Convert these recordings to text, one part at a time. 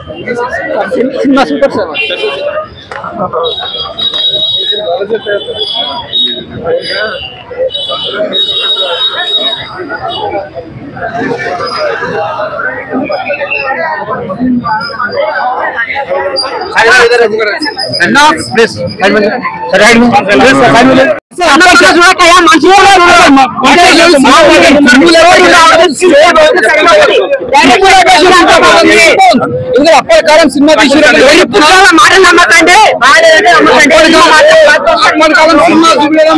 Cinema super sir అప్పటికాలం cinema మాట నమ్మకండి అప్పటికాలం సినిమా చూడడం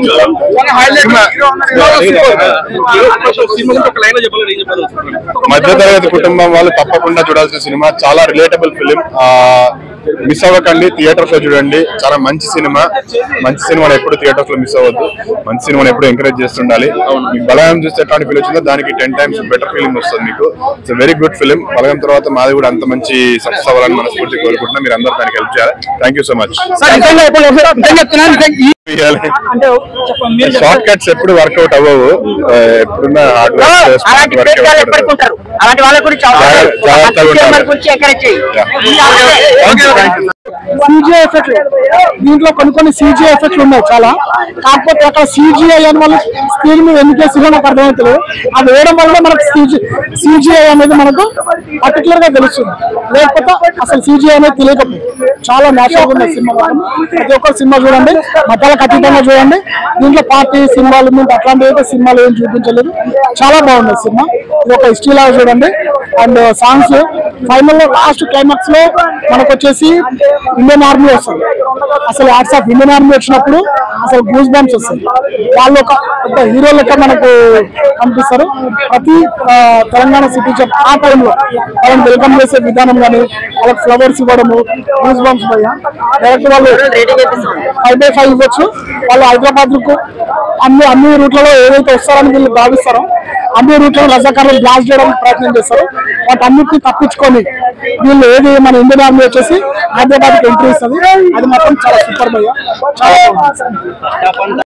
మధ్యతరగతి కుటుంబం వాళ్ళు తప్పకుండా చూడాల్సిన సినిమా చాలా రిలేటబుల్ ఫిలిం మిస్ అవ్వకండి థియేటర్స్ లో చూడండి చాలా మంచి సినిమా మంచి సినిమాని ఎప్పుడు థియేటర్స్ లో మిస్ అవ్వద్దు మంచి సినిమాని ఎప్పుడు ఎంకరేజ్ చేస్తుండాలి మీకు బలగం చూస్తే ఎట్లాంటి ఫీల్ వచ్చిందో దానికి టెన్ టైమ్స్ బెటర్ ఫీలింగ్ వస్తుంది మీకు it's very good film Balagam తర్వాత మాది కూడా అంత మంచి సక్సెస్ అవ్వాలని మనస్ఫూర్తి కోరుకుంటున్నా మీరు అందరూ దానికి హెల్ప్ చేయాలి thank you so much shortcuts ఎప్పుడు వర్కౌట్ అవ్వవు ఆ, ఎప్పుడున్న హార్డ్ అలాంటి వర్క్ పేరు ఎప్పటికి ఉంటారు అలాంటి వాళ్ళ గురించి జాగ్రత్త- జాగ్రత్తగా ఉండాలి. గురించి ఎంకరేజ్ చేయి సీజీఐ ఎఫెక్ట్ దీంట్లో కొన్ని కొన్ని సీజీఐ ఎఫెక్ట్లు ఉన్నాయి చాలా కాకపోతే అక్కడ సీజీఐ అని వాళ్ళు స్క్రీన్ మీద ఎందుకు వేసిందో నాకు అర్థమవుతుంది అది వేయడం వల్ల మనకు సీజీ సీజీఐ అనేది మనకు పర్టికులర్ గా తెలుస్తుంది లేకపోతే అసలు సీజీఐ అనేది తెలియకపోయింది చాలా నేచురల్ ఉంది సినిమా మాత్రం. ప్రతి ఒక్క సినిమా చూడండి మతాలకు అతీతంగా చూడండి దీంట్లో పార్టీ సినిమాలు మీద అట్లాంటివి అయితే సినిమాలు ఏం చూపించలేదు చాలా బాగుంది సినిమా ఇది ఒక హిస్టరీ లాగా చూడండి అండ్ సాంగ్స్ ఫైనల్ లో లాస్ట్ క్లైమాక్స్ లో మనకు వచ్చేసి ఇండియన్ ఆర్మీ వస్తుంది అసలు యాక్ట్స్ ఆఫ్ ఇండియన్ ఆర్మీ వచ్చినప్పుడు అసలు గూస్ బంప్స్ వస్తాయి వాళ్ళు ఒక పెద్ద హీరో లెక్క మనకు కనిపిస్తారు ప్రతి ఆ, తెలంగాణ సిటీ ఆ టైంలో వాళ్ళని వెల్కమ్ చేసే విధానం కానీ వాళ్ళకి ఫ్లవర్స్ ఇవ్వడము గూస్ బంప్స్ పైన డైరెక్ట్ వాళ్ళు ఫైవ్ బై ఫైవ్ ఇవ్వచ్చు వాళ్ళు హైదరాబాద్ కు అన్ని అన్ని రూట్లలో ఏదైతే వస్తారని వీళ్ళు భావిస్తారో అన్ని రూట్లలో రజాకారులు బ్లాస్ట్ చేయడానికి ప్రయత్నం చేస్తారు వాటన్నిటిని తప్పించుకొని వీళ్ళు ఏది మన ఇండియన్ ఆర్మీ వచ్చేసి హైదరాబాద్ కి ఎంట్రీ ఇస్తుంది అది మాత్రం చాలా సూపర్ భయ్య చాలా బాగుంది